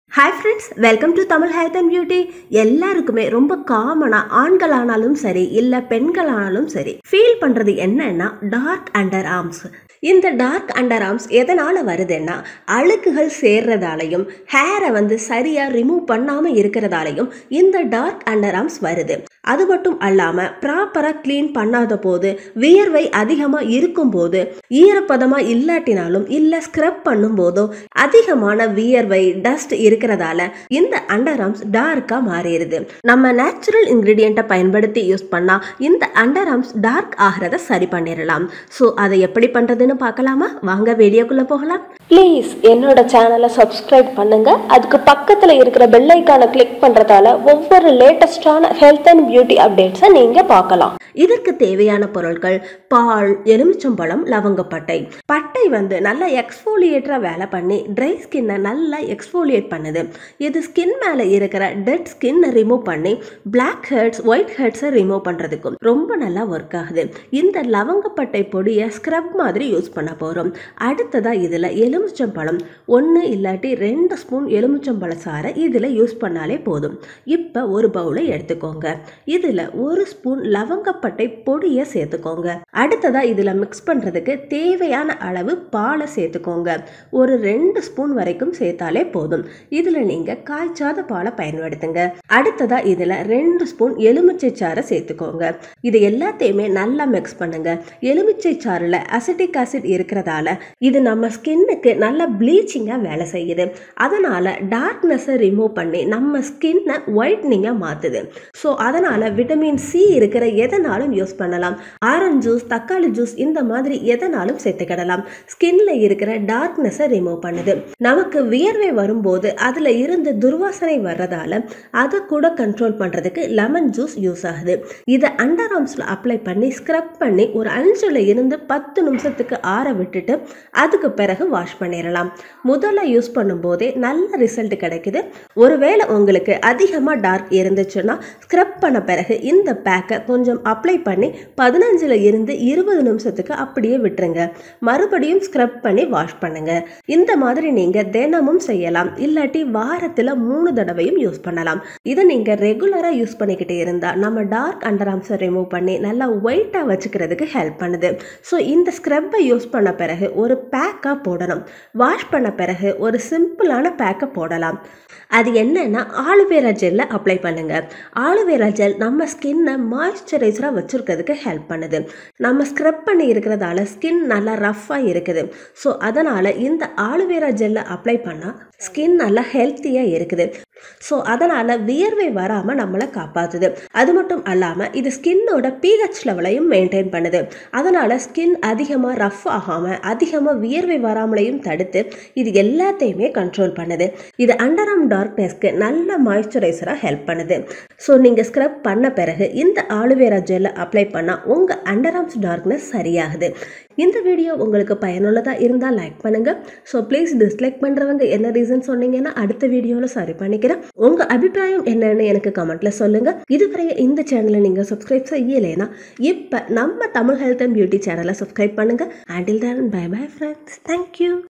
hi friends welcome to Tamil health and beauty எல்லாருக்குமே ரொம்ப காமனாக ஆண்களானாலும் சரி இல்லை பெண்களானாலும் சரி ஃபீல் பண்ணுறது என்னன்னா டார்க் அண்டர் ஆர்ம்ஸ் இந்த டார்க் அண்டர் ஆர்ம்ஸ் எதனால் வருதுன்னா அழுக்குகள் சேர்றதாலையும் ஹேரை வந்து சரியாக ரிமூவ் பண்ணாமல் இருக்கிறதாலையும் இந்த டார்க் அண்டர் ஆர்ம்ஸ் வருது அது மட்டும் அல்லாமல் ப்ராப்பராக க்ளீன் பண்ணாத போது வியர்வை அதிகமாக இருக்கும்போது ஈரப்பதமாக இல்லாட்டினாலும் இல்லை ஸ்க்ரப் பண்ணும்போதோ அதிகமான வியர்வை டஸ்ட் இருக்கிறதால இந்த அண்டர் ஆர்ம்ஸ் டார்க்காக மாறிடுது நம்ம நேச்சுரல் இன்க்ரீடியண்ட்டை பயன்படுத்தி யூஸ் பண்ணால் இந்த அண்டர் ஆர்ம்ஸ் டார்க் ஆகிறத சரி பண்ணிடலாம் ஸோ அதை எப்படி பண்ணுறதுன்னு பார்க்கலாமா வாங்க வீடியோக்குள்ளே போகலாம் ப்ளீஸ் என்னோட சேனலை சப்ஸ்கிரைப் பண்ணுங்க அதுக்கு பக்கத்துல இருக்கிற பெல் ஐக்கானை கிளிக் பண்றதால ஒவ்வொரு லேட்டஸ்டான ஹெல்த் அண்ட் பியூட்டி அப்டேட்ஸை நீங்க பார்க்கலாம் இதற்கு தேவையான பொருட்கள் பால் எலுமிச்சம்பழம் லவங்கப்பட்டை பட்டை வந்து நல்லா எக்ஸ்ஃபோலியேட்டராக வேலை பண்ணி ட்ரை ஸ்கின்னை நல்லா எக்ஸ்ஃபோலியேட் பண்ணுது இது ஸ்கின் மேலே இருக்கிற டெட் ஸ்கின்னை ரிமூவ் பண்ணி பிளாக் ஹெட்ஸ் ஒயிட் ஹெட்ஸை ரிமூவ் பண்ணுறதுக்கும் ரொம்ப நல்லா ஒர்க் ஆகுது இந்த லவங்கப்பட்டை பொடியை ஸ்க்ரப் மாதிரி யூஸ் பண்ண போகிறோம் அடுத்ததாக இதில் எலுமிச்சம்பழம் ஒன்று இல்லாட்டி ரெண்டு ஸ்பூன் எலுமிச்சம்பழ சாறை இதில் யூஸ் பண்ணாலே போதும் இப்போ ஒரு பவுலை எடுத்துக்கோங்க இதில் ஒரு ஸ்பூன் லவங்கப்பட்டை பொடியை சேர்த்துக்கோங்க அடுத்ததாக இதில் மிக்ஸ் பண்ணுறதுக்கு தேவையான அளவு பாலை சேர்த்துக்கோங்க ஒரு ரெண்டு ஸ்பூன் வரைக்கும் சேர்த்தாலே போதும் இதில் நீங்கள் காய்ச்சாத பாலை பயன்படுத்துங்க அடுத்ததாக இதில் ரெண்டு ஸ்பூன் எலுமிச்சை சாறை சேர்த்துக்கோங்க இது எல்லாத்தையுமே நல்லா மிக்ஸ் பண்ணுங்க எலுமிச்சை சாறில் அசிட்டிக் ஆசிட் இருக்கிறதால இது நம்ம ஸ்கின்னுக்கு நல்ல ப்ளீச்சிங்காக வேலை செய்யுது அதனால் டார்க்னஸை ரிமூவ் பண்ணி நம்ம ஸ்கின்னை ஒயிட்னிங்காக மாற்றுது ஸோ அதனால் விட்டமின் சி இருக்கிற எதனாலும் யூஸ் பண்ணலாம் ஆரஞ்சு ஜூஸ் தக்காளி ஜூஸ் இந்த மாதிரி எதனாலும் சேர்த்துக்கிடலாம் ஸ்கின்ல இருக்கிற டார்க்னஸை ரிமூவ் பண்ணுது நமக்கு வியர்வை வரும்போது அதில் இருந்து துர்வாசனை வர்றதால அதை கூட கண்ட்ரோல் பண்ணுறதுக்கு லெமன் ஜூஸ் யூஸ் ஆகுது இதை அண்டர் ஆர்ம்ஸில் அப்ளை பண்ணி ஸ்க்ரப் பண்ணி ஒரு அஞ்சுல இருந்து பத்து நிமிஷத்துக்கு ஆற விட்டுட்டு அதுக்கு பிறகு வாஷ் பண்ணிடலாம் முதல்ல யூஸ் பண்ணும்போதே நல்ல ரிசல்ட் கிடைக்குது ஒருவேளை உங்களுக்கு அதிகமாக டார்க் இருந்துச்சுன்னா ஸ்க்ரப் பண்ண பிறகு இந்த பேக்கை கொஞ்சம் அப்ளை பண்ணி பதினஞ்சுல இருந்து இருபது நிமிஷத்துக்கு அப்படியே விட்டுருங்க மறுபடியும் ஸ்க்ரப் பண்ணி வாஷ் பண்ணுங்க இந்த மாதிரி நீங்க தினமும் செய்யலாம் இல்லாட்டி வாரத்துல மூணு தடவையும் யூஸ் பண்ணலாம் இதை நீங்க ரெகுலரா யூஸ் பண்ணிக்கிட்டே இருந்தா நம்ம டார்க் அண்டர் ஆர்ம்ஸை ரிமூவ் பண்ணி நல்லா ஒயிட்டா வச்சுக்கிறதுக்கு ஹெல்ப் பண்ணுது ஸோ இந்த ஸ்க்ரப்பை யூஸ் பண்ண பிறகு ஒரு பேக்காக போடணும் வாஷ் பண்ண பிறகு ஒரு சிம்பிளான பேக்கை போடலாம் அது என்னன்னா ஆலுவேரா ஜெல்லை அப்ளை பண்ணுங்க ஆலுவேரா ஜெல் நம்ம ஸ்கின்னை மாய்ஸ்சரைசராக வச்சுருக்கிறதுக்கு ஹெல்ப் பண்ணுது நம்ம ஸ்க்ரப் பண்ணி இருக்கிறதால ஸ்கின் நல்லா ரஃப்பாக இருக்குது ஸோ அதனால் இந்த ஆலுவேரா ஜெல்லை அப்ளை பண்ணால் ஸ்கின் நல்லா ஹெல்த்தியாக இருக்குது ஸோ அதனால் வியர்வை வராமல் நம்மளை காப்பாற்றுது அது மட்டும் அல்லாமல் இது ஸ்கின்னோட பிஹெச் லெவலையும் மெயின்டைன் பண்ணுது அதனால் ஸ்கின் அதிகமாக ரஃப் ஆகாமல் அதிகமாக வியர்வை வராமலையும் தடுத்து இது எல்லாத்தையுமே கண்ட்ரோல் பண்ணுது இது அண்டர் ஆர்ம் டார்க்னஸ்க்கு நல்ல மாய்ஸ்சரைசராக ஹெல்ப் பண்ணுது ஸோ நீங்கள் ஸ்க்ரப் பண்ண பிறகு இந்த ஆலுவேரா ஜெல்லை அப்ளை பண்ணால் உங்கள் அண்டர் ஆர்ம்ஸ் டார்க்னஸ் சரியாகுது இந்த வீடியோ உங்களுக்கு பயனுள்ளதாக இருந்தால் லைக் பண்ணுங்கள் ஸோ ப்ளீஸ் டிஸ்லைக் பண்ணுறவங்க என்ன ரீசன் சொன்னீங்கன்னா அடுத்த வீடியோவில் சரி பண்ணிக்கிறேன் உங்கள் அபிப்பிராயம் என்னன்னு எனக்கு கமெண்ட்டில் சொல்லுங்கள் இதுவரை இந்த சேனலை நீங்கள் சப்ஸ்கிரைப் செய்யலைன்னா இப்போ நம்ம தமிழ் ஹெல்த் அண்ட் பியூட்டி சேனலை சப்ஸ்கிரைப் பண்ணுங்கள் until then bye bye friends thank you